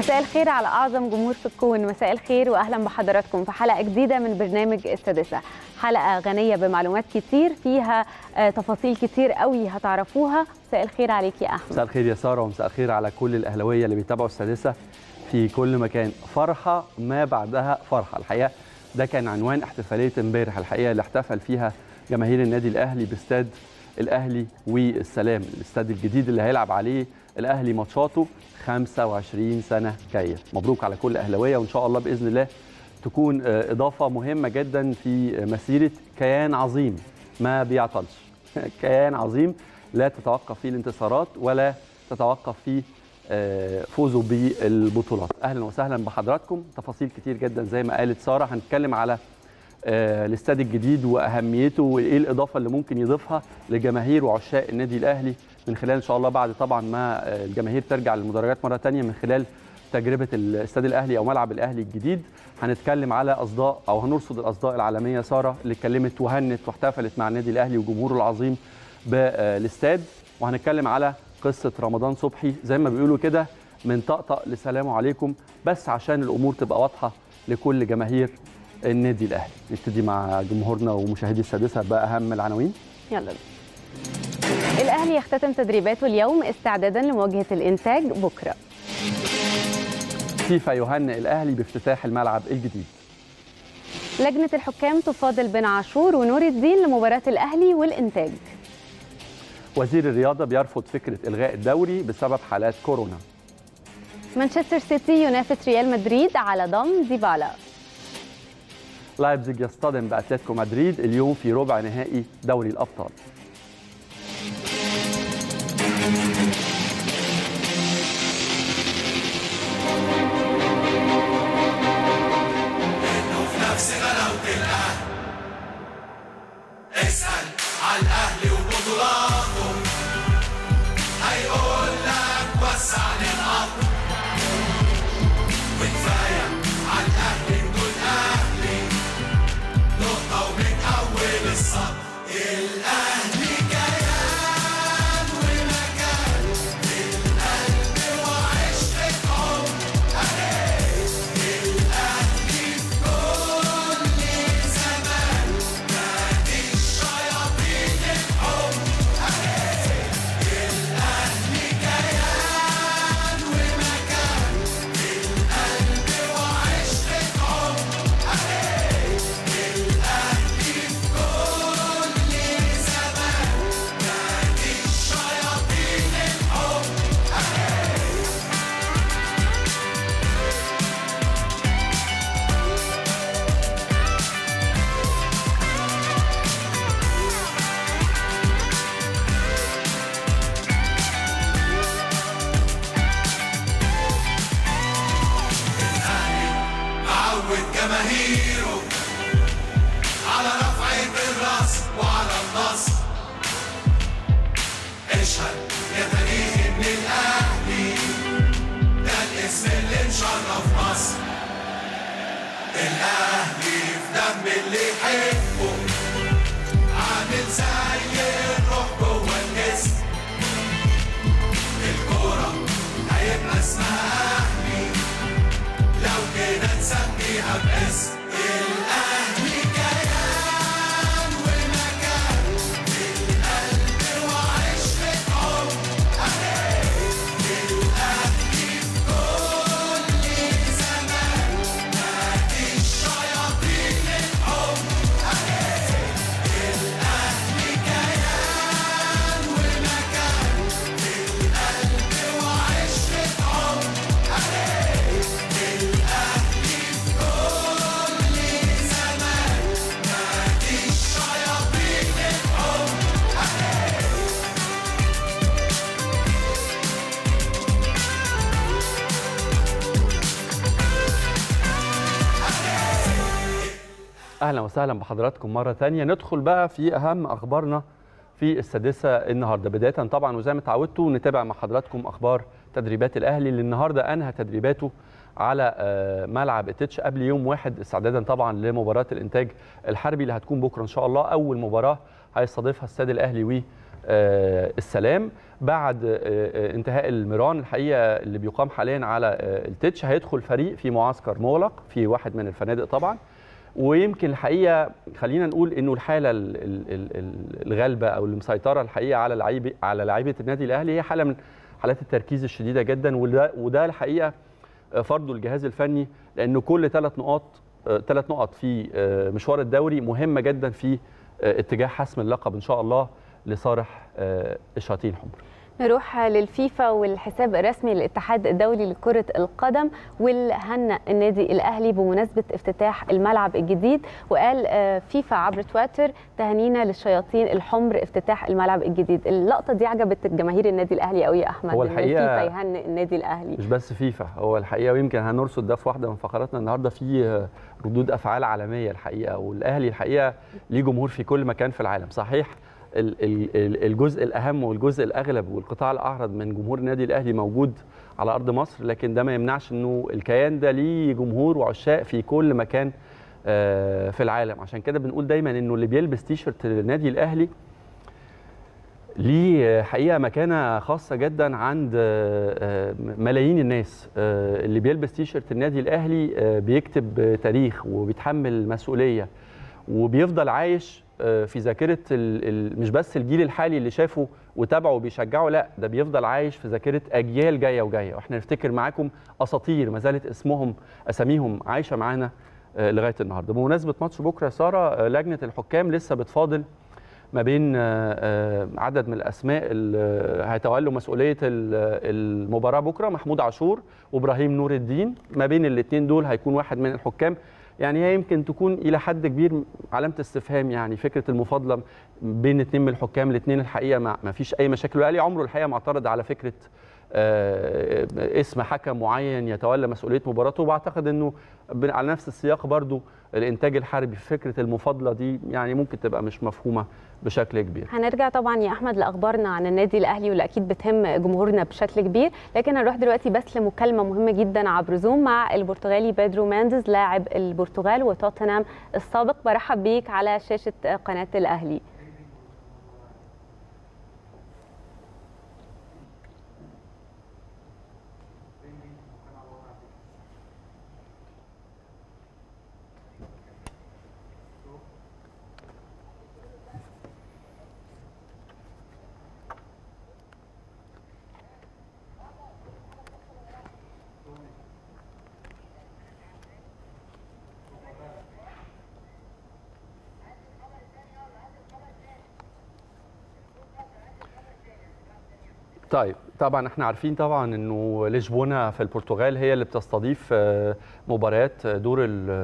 مساء الخير على اعظم جمهور في الكون مساء الخير واهلا بحضراتكم في حلقه جديده من برنامج السادسه حلقه غنيه بمعلومات كتير فيها آه، تفاصيل كتير قوي هتعرفوها مساء الخير عليك يا احمد مساء الخير يا ساره ومساء الخير على كل الاهلاويه اللي بيتابعوا السادسه في كل مكان فرحه ما بعدها فرحه الحقيقه ده كان عنوان احتفاليه امبارح الحقيقه اللي احتفل فيها جماهير النادي الاهلي باستاد الاهلي والسلام الاستاد الجديد اللي هيلعب عليه الاهلي ماتشاته 25 سنه جايه مبروك على كل اهلاويه وان شاء الله باذن الله تكون آه، اضافه مهمه جدا في مسيره كيان عظيم ما بيعطلش كيان عظيم لا تتوقف فيه الانتصارات ولا تتوقف فيه آه، فوزه بالبطولات اهلا وسهلا بحضراتكم تفاصيل كتير جدا زي ما قالت ساره هنتكلم على آه، الاستاد الجديد واهميته وايه الاضافه اللي ممكن يضيفها لجماهير وعشاق النادي الاهلي من خلال ان شاء الله بعد طبعا ما آه، الجماهير ترجع للمدرجات مره ثانيه من خلال تجربه الاستاد الاهلي او ملعب الاهلي الجديد هنتكلم على اصداء او هنرصد الاصداء العالميه ساره اللي اتكلمت وهنت واحتفلت مع النادي الاهلي وجمهوره العظيم بالاستاد وهنتكلم على قصه رمضان صبحي زي ما بيقولوا كده من طقطق لسلام عليكم بس عشان الامور تبقى واضحه لكل جماهير النادي الاهلي نبتدي مع جمهورنا ومشاهدي السادسه باهم العناوين يلا بينا. الاهلي يختتم تدريباته اليوم استعدادا لمواجهه الانتاج بكره فيفا يهنئ الاهلي بافتتاح الملعب الجديد لجنه الحكام تفاضل بن عاشور ونور الدين لمباراه الاهلي والانتاج وزير الرياضه بيرفض فكره الغاء الدوري بسبب حالات كورونا مانشستر سيتي ينافس ريال مدريد على ضم ديبالا لايبزيج يصطدم باتلتيكو مدريد اليوم في ربع نهائي دوري الابطال نفس غلاوة الأهل اسأل على الأهلي وبطولاته هيقول لك وسع للقطر وكفاية على الأهلي نقول أهلي نقطة ومن أول السطر الأهلي كيان ومكان في القلب وعشرة عمر الأهلي في كل زمان نادي الشياطين الحب الأهلي كيان ومكان في القلب وعشرة عمر الأهلي في كل زمان نادي الشياطين الحب معود جماهيره على رفعة الراس وعلى النصر اشهد يا تاريخ ان الاهلي ده الاسم اللي مشرف مصر الاهلي في دم اللي يحبه عامل زي الروح جوه الجسم الكورة هيبقى اسمها اهلي لو كده نسميها باسم الأهلي كيان ومكان في القلب وعشرة عمر الأهلي في كل زمان نادي الشياطين الحب الأهلي كيان ومكان في القلب وعشرة عمر الشياطين الحب اهلا وسهلا بحضراتكم مره ثانيه ندخل بقى في اهم اخبارنا في السادسه النهارده بدايه طبعا وزي ما اتعودتوا نتابع مع حضراتكم اخبار تدريبات الاهلي اللي النهارده انهى تدريباته على آه، ملعب التتش قبل يوم واحد استعدادا طبعا لمباراه الانتاج الحربي اللي هتكون بكره ان شاء الله اول مباراه هيستضيفها الساد الاهلي آه، السلام بعد آه، آه، انتهاء الميران الحقيقه اللي بيقام حاليا على آه، التتش هيدخل فريق في معسكر مغلق في واحد من الفنادق طبعا ويمكن الحقيقه خلينا نقول انه الحاله ال- ال- ال- ال- الغالبه او المسيطره الحقيقه على لعيبه على لعيبه النادي الاهلي هي حاله من حالات التركيز الشديده جدا وده وده الحقيقه فرضه الجهاز الفني لانه كل ثلاث نقاط ثلاث نقط في آه، مشوار الدوري مهمه جدا في آه، اتجاه حسم اللقب ان شاء الله لصالح آه، الشياطين الحمر نروح للفيفا والحساب الرسمي للاتحاد الدولي لكرة القدم واللي هنأ النادي الأهلي بمناسبة افتتاح الملعب الجديد وقال آه، فيفا عبر تويتر تهنينا للشياطين الحمر افتتاح الملعب الجديد اللقطة دي عجبت جماهير النادي الأهلي قوي يا أحمد هو إن الحقيقة- الفيفا يهنئ النادي الأهلي مش بس فيفا هو الحقيقه ويمكن هنرصد ده في واحده من فقراتنا النهارده في آه، ردود افعال عالميه الحقيقه والاهلي الحقيقه ليه جمهور في كل مكان في العالم صحيح ال- ال- ال- الجزء الاهم والجزء الاغلب والقطاع الاعرض من جمهور النادي الاهلي موجود على ارض مصر لكن ده ما يمنعش انه الكيان ده ليه جمهور وعشاق في كل مكان آه، في العالم عشان كده بنقول دايما انه اللي بيلبس تيشرت النادي الاهلي ليه حقيقه مكانه خاصه جدا عند آه، ملايين الناس آه، اللي بيلبس تيشرت النادي الاهلي آه، بيكتب تاريخ وبيتحمل مسؤوليه وبيفضل عايش آه، في ذاكره ال- ال- مش بس الجيل الحالي اللي شافه وتابعه وبيشجعه لا ده بيفضل عايش في ذاكره اجيال جايه وجايه واحنا نفتكر معاكم اساطير ما زالت اسمهم اساميهم عايشه معانا آه، لغايه النهارده بمناسبه ماتش بكره يا ساره آه، لجنه الحكام لسه بتفاضل ما بين آه، آه، عدد من الاسماء اللي هيتولوا مسؤوليه ال- المباراه بكره محمود عاشور وابراهيم نور الدين ما بين الاثنين دول هيكون واحد من الحكام يعني هي يمكن تكون الى حد كبير علامه استفهام يعني فكره المفاضله بين اثنين من الحكام الاثنين الحقيقه ما ما فيش اي مشاكل والاهلي عمره الحقيقه معترض على فكره آه، اسم حكم معين يتولى مسؤوليه مباراته واعتقد انه ب- على نفس السياق برضو الانتاج الحربي في فكره المفاضله دي يعني ممكن تبقى مش مفهومه بشكل كبير هنرجع طبعا يا احمد لاخبارنا عن النادي الاهلي واللي اكيد بتهم جمهورنا بشكل كبير لكن هنروح دلوقتي بس لمكالمه مهمه جدا عبر زوم مع البرتغالي بيدرو مانديز لاعب البرتغال وتوتنهام السابق برحب بيك على شاشه قناه الاهلي طيب طبعا احنا عارفين طبعا انه لشبونه في البرتغال هي اللي بتستضيف آه، مباريات دور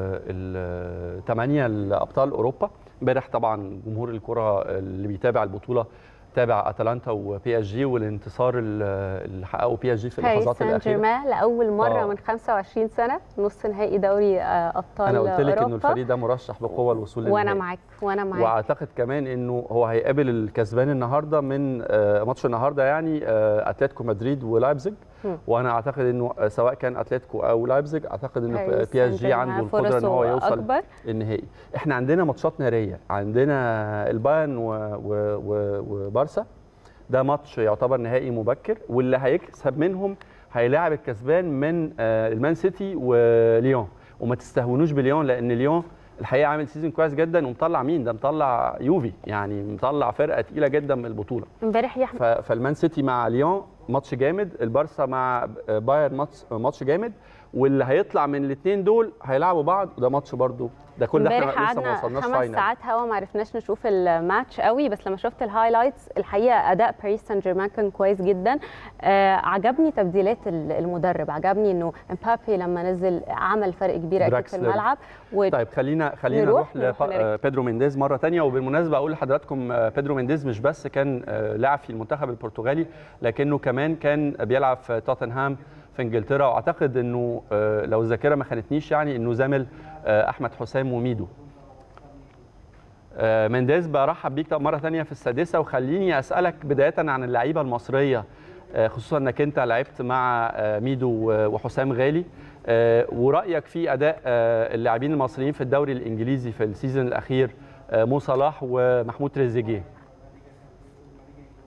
الثمانيه لابطال اوروبا امبارح طبعا جمهور الكره اللي بيتابع البطوله تابع اتلانتا وبي اس جي والانتصار اللي اللي حققه بي اس جي في باريس اللحظات سان الاخيره جيرمان لاول مره آه. من 25 سنه نص نهائي دوري آه، ابطال انا قلت لك انه اوروبا الفريق ده مرشح بقوه الوصول وانا للنهائي. معاك وانا معاك واعتقد كمان انه هو هيقابل الكسبان النهارده من آه، ماتش النهارده يعني آه، اتلتيكو مدريد ولايبزيج مم. وانا اعتقد انه آه، سواء كان اتلتيكو او لايبزيج اعتقد انه باريس بي اس سان جي جيرمان عنده القدره ان هو فرصه يوصل اكبر النهائي احنا عندنا ماتشات ناريه عندنا البايرن و- و- و- وبارسا ده ماتش يعتبر نهائي مبكر واللي هيكسب منهم هيلاعب الكسبان من آه، المان سيتي وليون وما تستهونوش بليون لان ليون الحقيقه عامل سيزون كويس جدا ومطلع مين ده مطلع يوفي يعني مطلع فرقه تقيله جدا من البطوله امبارح يا احمد ف- فالمان سيتي مع ليون ماتش جامد البارسا مع بايرن ماتش ماتش جامد واللي هيطلع من الاثنين دول هيلعبوا بعض وده ماتش برضو ده كل ده امبارح احنا لسه ما قعدنا وصلناش خمس فاينل ساعات هوا ما عرفناش نشوف الماتش قوي بس لما شفت الهايلايتس الحقيقه اداء باريس سان جيرمان كان كويس جدا آه عجبني تبديلات ال- المدرب عجبني انه امبابي لما نزل عمل فرق كبير اكيد في دراكسلر. الملعب و... طيب خلينا خلينا نروح- نروح, نروح ونرجع. لبيدرو مينديز مره تانية وبالمناسبه اقول لحضراتكم آه، بيدرو مينديز مش بس كان آه، لاعب في المنتخب البرتغالي لكنه كمان كان بيلعب في توتنهام في انجلترا واعتقد انه آه، لو الذاكره ما خانتنيش يعني انه زامل آه، احمد حسام وميدو آه، مينديز برحب بيك مره تانية في السادسه وخليني اسالك بدايه عن اللعيبه المصريه آه، خصوصا انك انت لعبت مع آه، ميدو و- وحسام غالي آه، ورايك في اداء آه، اللاعبين المصريين في الدوري الانجليزي في السيزون الاخير آه، مو صلاح ومحمود تريزيجيه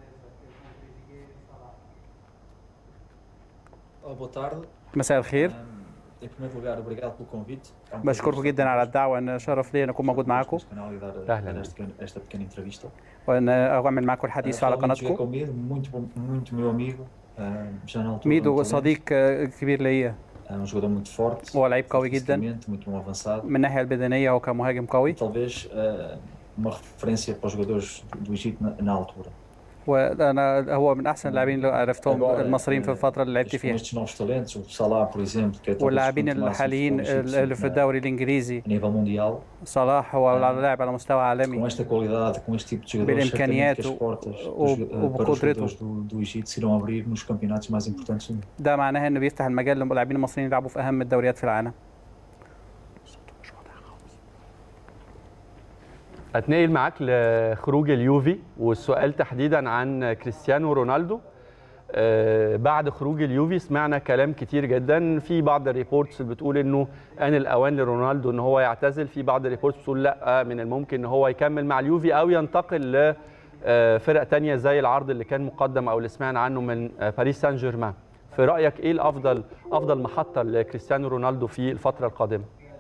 Oh, boa tarde. مساء الخير Um, em primeiro lugar, obrigado pelo convite. É um بشكركم prazer جدا estar على convosco الدعوة أن شرف لي أن أكون موجود معاكم neste canal e dar, أهلاً. dar este- esta pequena entrevista. وأن أعمل معاكم الحديث على Uh, realmente joguei قناتكم com o Mido, muito, bom- muito meu amigo. uh, já na altura. ميدو muito talento. صديق آه، كبير ليا É um jogador muito forte. هو لعيب قوي جدا fisicamente, muito bom avançado. من الناحية البدنية هو كمهاجم E قوي talvez uh, uma referência para os jogadores do, do Egito na, na altura. وأنا هو من أحسن اللاعبين اللي عرفتهم Agora, المصريين في uh, الفترة اللي لعبت com فيها estes novos talentos, o Salah, por exemplo, que é talvez واللاعبين o ponto máximo الحاليين do Egito اللي في na- الدوري الإنجليزي a nível mundial. صلاح هو لاعب على مستوى Com عالمي esta qualidade, com este tipo de jogadores, بالإمكانيات certamente que as portas و- dos, eh, para os وبقدرته. jogadores do, do Egito se irão abrir nos campeonatos mais importantes do mundo. ده معناها إنه بيفتح المجال للاعبين المصريين يلعبوا في أهم الدوريات في العالم اتنقل معاك لخروج اليوفي والسؤال تحديدا عن كريستيانو رونالدو آه، بعد خروج اليوفي سمعنا كلام كتير جدا في بعض الريبورتس اللي بتقول انه ان الاوان لرونالدو ان هو يعتزل في بعض الريبورتس بتقول لا من الممكن ان هو يكمل مع اليوفي او ينتقل لفرق تانية زي العرض اللي كان مقدم او اللي سمعنا عنه من آه، باريس سان جيرمان في رايك ايه الافضل افضل محطه لكريستيانو رونالدو في الفتره القادمه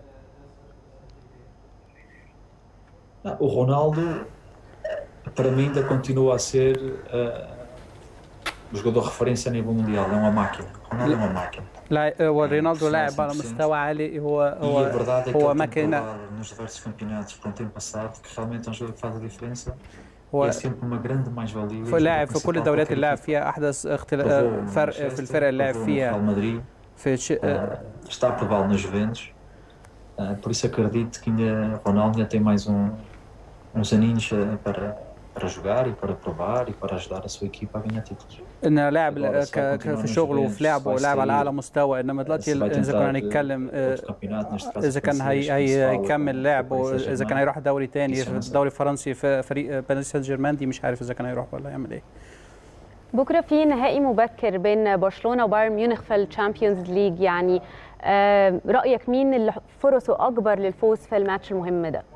Ah, O Ronaldo, para mim, ainda continua a ser eh, o jogador de referência a nível mundial. É uma máquina. O Ronaldo é uma máquina. لا هو رونالدو sim, لاعب على 100%. مستوى عالي هو E a هو verdade é que هو ele tem ماكينة provado nos diversos campeonatos que tem passado que realmente é um jogador que faz a diferença. هو E é sempre uma grande mais-valia. في لاعب في كل الدوريات اللي لعب فيها احدث اختلاف فرق في الفرق اللي لعب Real فيها Madrid, في ش... eh, está a prová-lo na Juventus. Eh, por isso acredito que ainda Ronaldo ainda tem mais um, uns aninhos eh, para, para jogar e para provar e para ajudar a sua equipa a ganhar títulos. ان لاعب Agora, se vai ك... ك- continuar في nos شغله Juventus, وفي لعبه vai لاعب على sair, اعلى مستوى انما دلوقتي se vai اذا كنا tentar, eh, هنتكلم آه، outro campeonato, neste caso اذا كان francês, هي... que se هي... fala هيكمل com o لعبه Paris اذا كان Saint-Germain. هيروح دوري تاني Isso في é uma الدوري الفرنسي في فريق باريس سان جيرمان دي مش عارف اذا كان هيروح ولا هيعمل ايه بكره في نهائي مبكر بين برشلونه وبايرن ميونخ في الشامبيونز ليج يعني آه، رايك مين اللي فرصه اكبر للفوز في الماتش المهم ده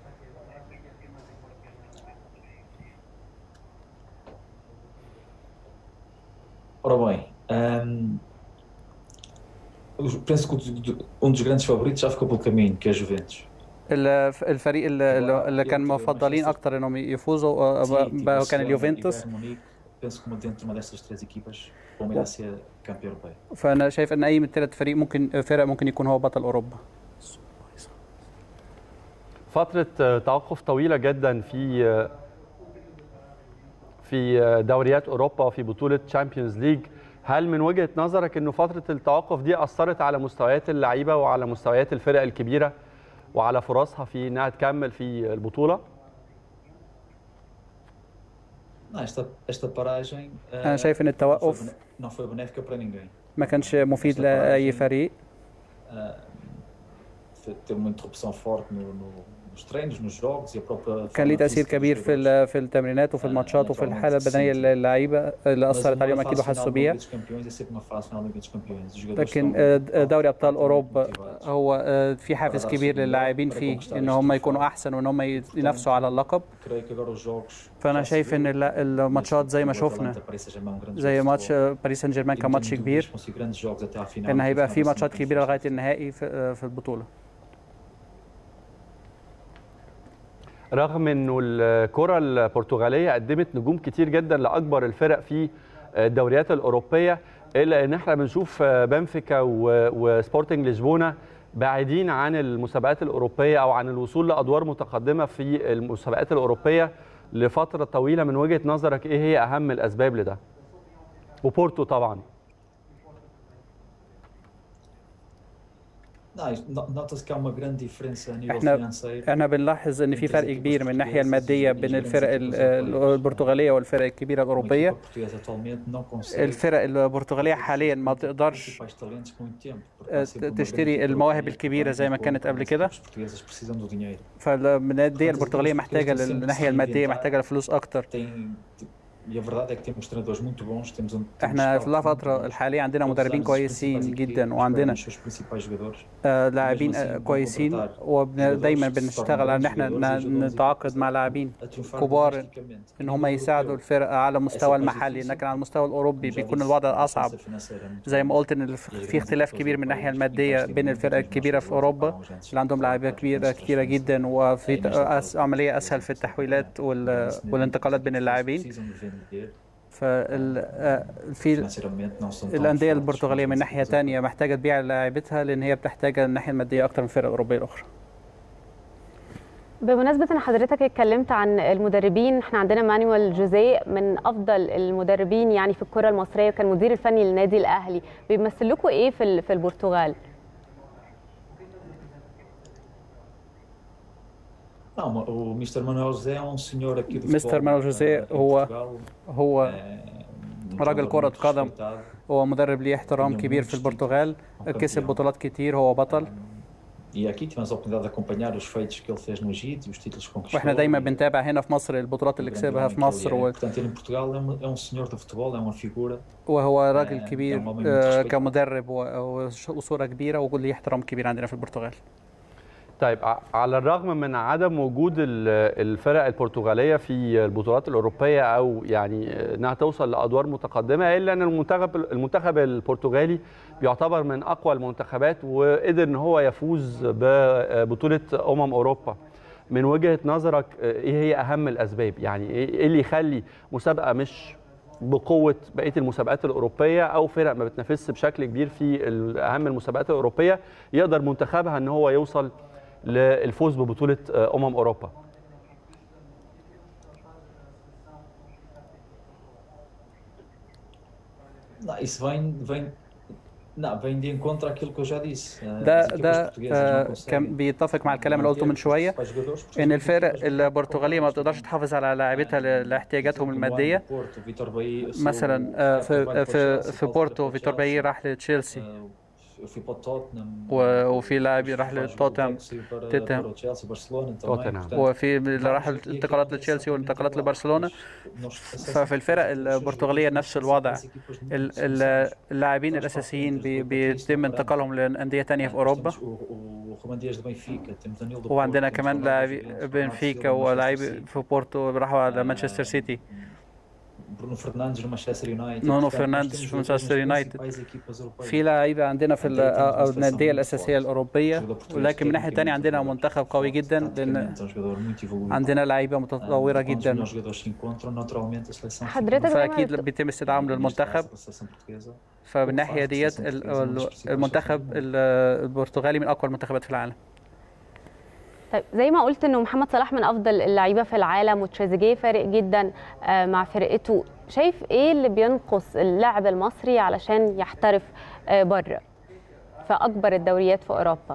Ora bem, hum, eu penso que o- um dos grandes favoritos já ficou pelo caminho, que é a Juventus. ال- الفريق اللي, اللي- اللي كان مفضلين اكتر انهم يفوزوا آه، City, بقى- كان Barcelona e اليوفنتوس Bayern Munique, penso que uma dentro de uma destas três equipas, o Palmeiras ser campeão europeu. فانا شايف ان اي من الثلاث فريق ممكن فرق ممكن يكون هو بطل اوروبا فترة آه، توقف طويلة جدا في آه، في آه، دوريات أوروبا وفي بطولة تشامبيونز ليج هل من وجهة نظرك أنه فترة التوقف دي أثرت على مستويات اللعيبة وعلى مستويات الفرق الكبيرة وعلى فرصها في أنها تكمل في البطولة؟ Não, esta, esta paragem eh, انا شايف ان não, foi, التوقف bene- não foi benéfica para ninguém. ما كانش مفيد لاي فريق Eh, fe- teve uma interrupção forte no, no- nos treinos, nos jogos e a própria. كان ليه forma تاثير física dos كبير في jogadores. ال- في التمرينات وفي الماتشات وفي الحاله البدنيه للعيبه اللي Mas اثرت uma عليهم fase اكيد final وحسوا da بيها Liga dos Campeões é sempre uma fase final da Liga dos Campeões. Os jogadores لكن estão آه، دوري ابطال altamente اوروبا motivados. هو آه، في حافز كبير للاعبين فيه ان هم يكونوا احسن وان هم ينافسوا على اللقب Creio que agora os jogos. فانا já se شايف ان viu. ال- الماتشات زي ما O شفنا Atalanta Paris Saint-Germain, um grande زي jogo de ماتش futebol. آه، باريس سان جيرمان E كان não ماتش tenho كبير dúvidas que vão ser grandes jogos até à final. ان no هيبقى final في da ماتشات semana. كبيره لغايه النهائي في آه، في البطوله رغم انه الكره البرتغاليه قدمت نجوم كتير جدا لاكبر الفرق في الدوريات الاوروبيه الا ان احنا بنشوف بنفيكا و- وسبورتنج لشبونه بعيدين عن المسابقات الاوروبيه او عن الوصول لادوار متقدمه في المسابقات الاوروبيه لفتره طويله من وجهه نظرك ايه هي اهم الاسباب لده؟ وبورتو طبعا Não, isto- no- Nota-se que há uma grande diferença a nível احنا financeiro. احنا بنلاحظ ان في فرق كبير من الناحيه الماديه بين الفرق ال- ال- البرتغاليه والفرق الكبيره Uma الاوروبيه equipa portuguesa atualmente não consegue الفرق البرتغاليه حاليا ما بتقدرش principais talentos com muito tempo. porque آه، há sempre uma تشتري grande equipa المواهب europeia que الكبيرة vai زي ما impor كانت قبل as كده. equipes portuguesas precisam do dinheiro. فالأنديه البرتغاليه محتاجه للناحيه الماديه محتاجه لفلوس اكتر Tem E a verdade é que temos treinadores muito bons, temos um temos احنا في scouts muito الفترة bons. الحالية عندنا Todos os مدربين anos os كويسين principais جدا equipas وعندنا esperam os seus principais jogadores. آه، لاعبين mesmo assim آه، vão كويسين contratar ودايما jogadores que se بنشتغل على ان احنا tornam grandes jogadores e ن- ajudam as نتعاقد equipas مع a- لاعبين a triunfar كبار domesticamente. ان A هم nível يساعدوا europeu, الفرق على المستوى mais المحلي difícil. لكن على المستوى الاوروبي como já بيكون disse, الوضع a اصعب distância financeira é muito زي ما grande. قلت ان الف- في اختلاف كبير من الناحيه الماديه بين الفرق الكبيره في اوروبا اللي عندهم لاعيبه كبيره كتيره جدا وفي ت- أس- عمليه اسهل في التحويلات وال- والانتقالات بين اللاعبين Precisam de vender, فال آه، في financeiramente não são tão الانديه fortes, البرتغاليه من mas ناحيه têm que تانية محتاجه تبيع لاعيبتها لان هي بتحتاج الناحيه الماديه اكتر من الفرق الاوروبيه الاخرى بمناسبة ان حضرتك اتكلمت عن المدربين احنا عندنا مانويل جوزيه من افضل المدربين يعني في الكرة المصرية وكان مدير الفني للنادي الاهلي بيمثل لكم ايه في ال- في البرتغال Não, o Mr. Manuel José é um senhor aqui do Mr. futebol, Manuel José eh, em هو- Portugal, هو eh, um راجل jogador كرة muito قدم. respeitado. هو مدرب ليه احترام Tinha كبير muitos في البرتغال títulos, um كسب campeão. بطولات كتير هو بطل E aqui tivemos a oportunidade de acompanhar os feitos que ele fez no Egito e os títulos que conquistou. واحنا دايما e بنتابع هنا في مصر البطولات اللي o grande كسبها homem في que ele مصر é. و- Portanto, ele em Portugal é um, é um senhor do futebol, é uma figura. وهو راجل آه، كبير كان مؤمن آه، بالتشكيل. كمدرب و- وش- وصورة كبيرة وليه احترام كبير عندنا في البرتغال طيب ع- على الرغم من عدم وجود ال- الفرق البرتغاليه في البطولات الاوروبيه او يعني انها توصل لادوار متقدمه الا ان المنتخب المنتخب البرتغالي بيعتبر من اقوى المنتخبات وقدر ان هو يفوز ببطوله امم اوروبا من وجهه نظرك ايه هي اهم الاسباب يعني ايه إيه اللي يخلي مسابقه مش بقوه بقيه المسابقات الاوروبيه او فرق ما بتنافسش بشكل كبير في ال- اهم المسابقات الاوروبيه يقدر منتخبها ان هو يوصل للفوز ببطوله امم اوروبا Não, isso vem, vem, não, vem de encontro àquilo que eu já disse. Eh, ده as equipas ده portuguesas آه، não conseguem كان بيتفق مع الكلام اللي قلته من manter os شوية principais jogadores porque ان são الفرق equipas البرتغالية ما بتقدرش تحافظ على لاعبتها ل- لاحتياجاتهم Por exemplo, no المادية ano do Porto, o Vítor Bahia- eu sou- مثلا آه، eu trabalho في para o في Chelsea, في falo بورتو para o فيتور Chelsea. باي راح لتشيلسي Eh, eu fui para o Tottenham و- وفي لاعب depois راح faz o لتوتنهام Chelsea para, توتنهام. para o Chelsea Barcelona também توتنهام. portanto, وفي اللي راح vamos- الانتقالات e aqui لتشيلسي acontece والانتقالات exatamente لبرشلونة igual. Nós- ففي الفرق البرتغالية نفس الوضع ال- ال- اللاعبين الأساسيين بي- بيتم انتقالهم لأندية تانية في أوروبا Temos o, o, o Ruben Dias de Benfica, temos Danilo do وعندنا Porto, temos كمان Ronaldo لاعبي Juventus, Bernardo بنفيكا Silva no Manchester ولاعبي City, في بورتو راحوا على مانشستر سيتي Bruno Fernandes no Manchester United. نونو Portanto, nós فرنانديز temos في jogadores مانشستر nas يونايتد principais equipas europeias. في لعيبة عندنا في ال- أو الأندية الأساسية الأوروبية ولكن من الناحية التانية عندنا منتخب قوي جدا لأن Taticamente, é um jogador muito evoluído. عندنا لعيبة متطورة Ah, quando os جدا melhores jogadores se encontram, naturalmente a seleção fica حضرتك mais- دايما فأكيد بت- بيتم استدعائهم neste للمنتخب caso, a seleção portuguesa. فمن الناحية ديت ال- ال- المنتخب ال- البرتغالي من أقوى المنتخبات في العالم طيب زي ما قلت انه محمد صلاح من افضل اللعيبه في العالم وتريزيجيه فارق جدا آه، مع فرقته شايف ايه اللي بينقص اللاعب المصري علشان يحترف آه، بره في اكبر الدوريات في اوروبا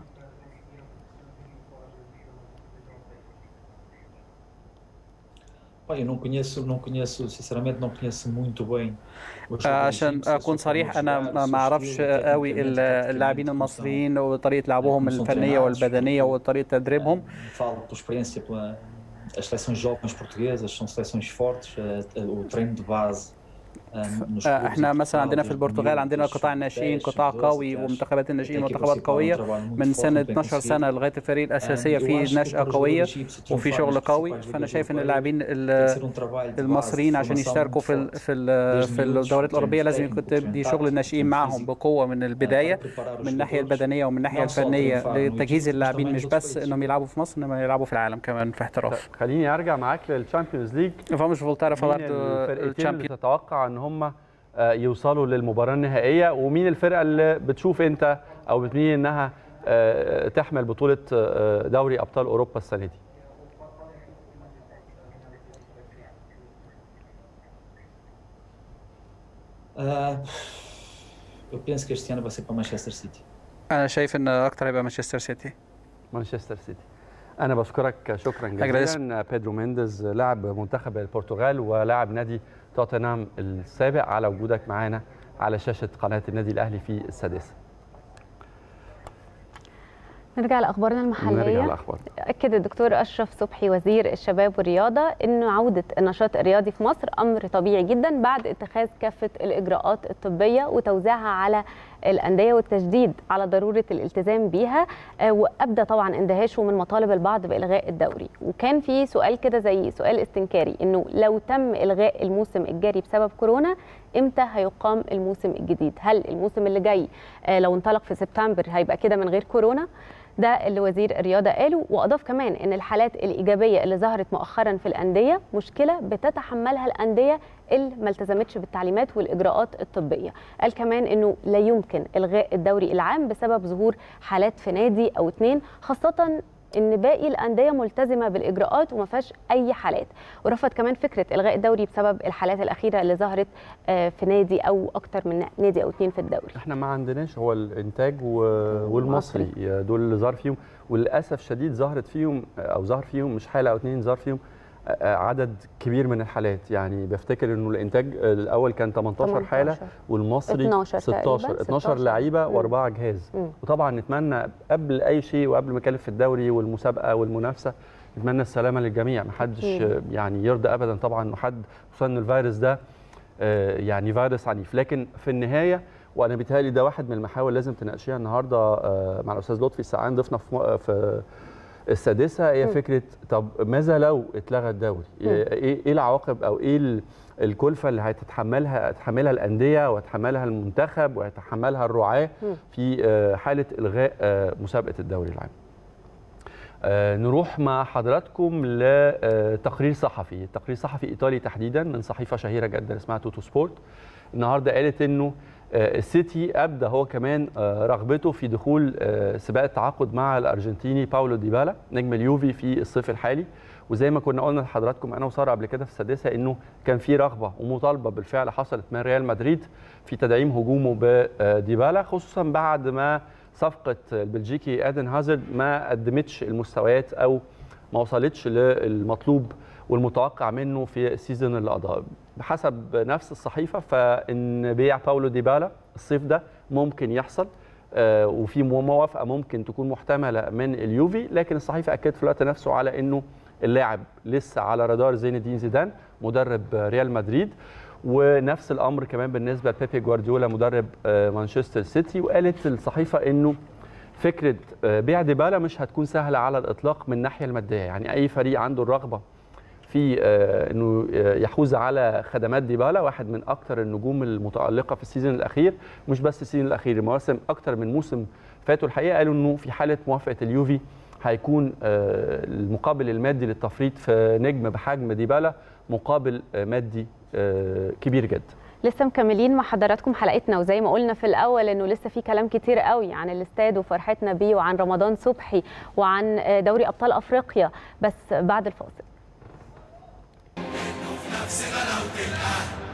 Olha, eu não conheço, não conheço, sinceramente não conheço muito bem os jogadores عشان egípcios, eu اكون sou صريح como انا jogar, ما seu ما اعرفش estilo, قوي tecnicamente, ال- taticamente, اللاعبين como são- المصريين وطريقه لعبهم como são الفنيه treinados, والبدنيه porque- وطريقه تدريبهم Falo por experiência pela as seleções jovens portuguesas, são seleções fortes, eh, o treino de base eh, nos clubes احنا em مثلا Portugal, عندنا في desde البرتغال عندنا miúdos, قطاع الناشئين sub-10, قطاع sub-12, قوي até ومنتخبات الناشئين a equipa منتخبات principal, um قويه trabalho muito من forte, سنه bem 12 سنه conseguido. لغايه الفريق الاساسيه Eu في acho que نشأة para os قويه jogadores egípcios وفي triunfarem شغل nas قوي principais فانا ligas شايف ان europeias, اللاعبين tem ال- que ser um trabalho de base, المصريين de عشان formação يشتركوا muito في ال forte. في ال desde في miúdos, الدوريات الاوروبيه treino لازم técnico, يكون treino دي tático, شغل الناشئين treino معهم físico. بقوه من البدايه para preparar os من الناحيه jogadores, البدنيه ومن الناحيه não só الفنيه triunfar no لتجهيز Egito, mas اللاعبين também مش nos بس outros انهم يلعبوا في مصر انما يلعبوا في العالم كمان في احتراف خليني ارجع معاك للشامبيونز ليج فمش فولتارا مين برضه الفرقتين اللي الشامبيون تتوقع ان هم آه، يوصلوا للمباراه النهائيه ومين الفرقه اللي بتشوف انت او بتميل انها آه، تحمل بطوله آه، دوري ابطال اوروبا السنه دي Ah, eu penso que este ano vai ser para o Manchester City. انا شايف ان اكتر هيبقى مانشستر سيتي مانشستر سيتي انا بشكرك شكرا جزيلا بيدرو مينديز لاعب منتخب البرتغال ولاعب نادي توتنهام السابق على وجودك معانا على شاشه قناه النادي الاهلي في السادسه نرجع لاخبارنا المحليه نرجع للاخبار أكد الدكتور أشرف صبحي وزير الشباب والرياضة أن عودة النشاط الرياضي في مصر أمر طبيعي جدا بعد اتخاذ كافة الإجراءات الطبية وتوزيعها على الأندية والتشديد على ضرورة الالتزام بيها آه، وأبدى طبعا اندهاشه من مطالب البعض بإلغاء الدوري وكان في سؤال كده زي سؤال استنكاري أنه لو تم إلغاء الموسم الجاري بسبب كورونا امتى هيقام الموسم الجديد هل الموسم اللي جاي آه، لو انطلق في سبتمبر هيبقى كده من غير كورونا ده اللي وزير الرياضه قاله واضاف كمان ان الحالات الايجابيه اللي ظهرت مؤخرا في الانديه مشكله بتتحملها الانديه اللي ما التزمتش بالتعليمات والاجراءات الطبيه قال كمان انه لا يمكن الغاء الدوري العام بسبب ظهور حالات في نادي او اتنين خاصه ان باقي الانديه ملتزمه بالاجراءات وما فيهاش اي حالات ورفض كمان فكره الغاء الدوري بسبب الحالات الاخيره اللي ظهرت آه، في نادي او اكتر من نادي او اتنين في الدوري احنا ما عندناش هو الانتاج و... والمصري دول اللي ظهر فيهم وللاسف شديد ظهرت فيهم او ظهر فيهم مش حاله او اتنين ظهر فيهم عدد كبير من الحالات يعني بفتكر انه الانتاج الاول كان 18 حاله 18. والمصري 12 16 تقريباً، 12 16. لعيبه مم. واربعه جهاز مم. وطبعا نتمنى قبل اي شيء وقبل ما نتكلم في الدوري والمسابقه والمنافسه نتمنى السلامه للجميع محدش أكيد. يعني يرضى ابدا طبعا انه حد خصوصا ان الفيروس ده آه، يعني فيروس عنيف لكن في النهايه وانا بيتهيألي ده واحد من المحاور لازم تناقشيها النهارده آه، مع الاستاذ لطفي السعان ضيفنا في م- في السادسه هي مم. فكره طب ماذا لو اتلغى الدوري؟ مم. ايه ايه العواقب او ايه ال- الكلفه اللي هتتحملها تتحملها الانديه ويتحملها المنتخب ويتحملها الرعاه مم. في آه، حاله الغاء آه، مسابقه الدوري العام. آه، نروح مع حضراتكم لتقرير صحفي، تقرير صحفي ايطالي تحديدا من صحيفه شهيره جدا اسمها توتو سبورت. النهارده قالت انه آه، السيتي ابدى هو كمان آه، رغبته في دخول آه، سباق التعاقد مع الارجنتيني باولو ديبالا نجم اليوفي في الصيف الحالي وزي ما كنا قلنا لحضراتكم انا وساره قبل كده في السادسه انه كان في رغبه ومطالبه بالفعل حصلت من ريال مدريد في تدعيم هجومه بديبالا خصوصا بعد ما صفقه البلجيكي ادن هازارد ما قدمتش المستويات او ما وصلتش للمطلوب والمتوقع منه في السيزون اللي قضاه بحسب نفس الصحيفه فان بيع باولو ديبالا الصيف ده ممكن يحصل آه، وفي موافقه ممكن تكون محتمله من اليوفي لكن الصحيفه اكدت في الوقت نفسه على انه اللاعب لسه على رادار زين الدين زيدان مدرب ريال مدريد ونفس الامر كمان بالنسبه لبيبي جوارديولا مدرب آه، مانشستر سيتي وقالت الصحيفه انه فكره آه، بيع ديبالا مش هتكون سهله على الاطلاق من الناحيه الماديه يعني اي فريق عنده الرغبه في آه، انه آه، يحوز على خدمات ديبالا واحد من اكثر النجوم المتالقه في السيزون الاخير مش بس السيزون الاخير المواسم اكثر من موسم فاتوا الحقيقه قالوا انه في حاله موافقه اليوفي هيكون آه، المقابل المادي للتفريط في نجم بحجم ديبالا مقابل آه، مادي آه، كبير جدا لسه مكملين مع حضراتكم حلقتنا وزي ما قلنا في الاول انه لسه في كلام كتير قوي عن الاستاد وفرحتنا بيه وعن رمضان صبحي وعن آه، دوري ابطال افريقيا بس بعد الفاصل نفس غلاوة القهوة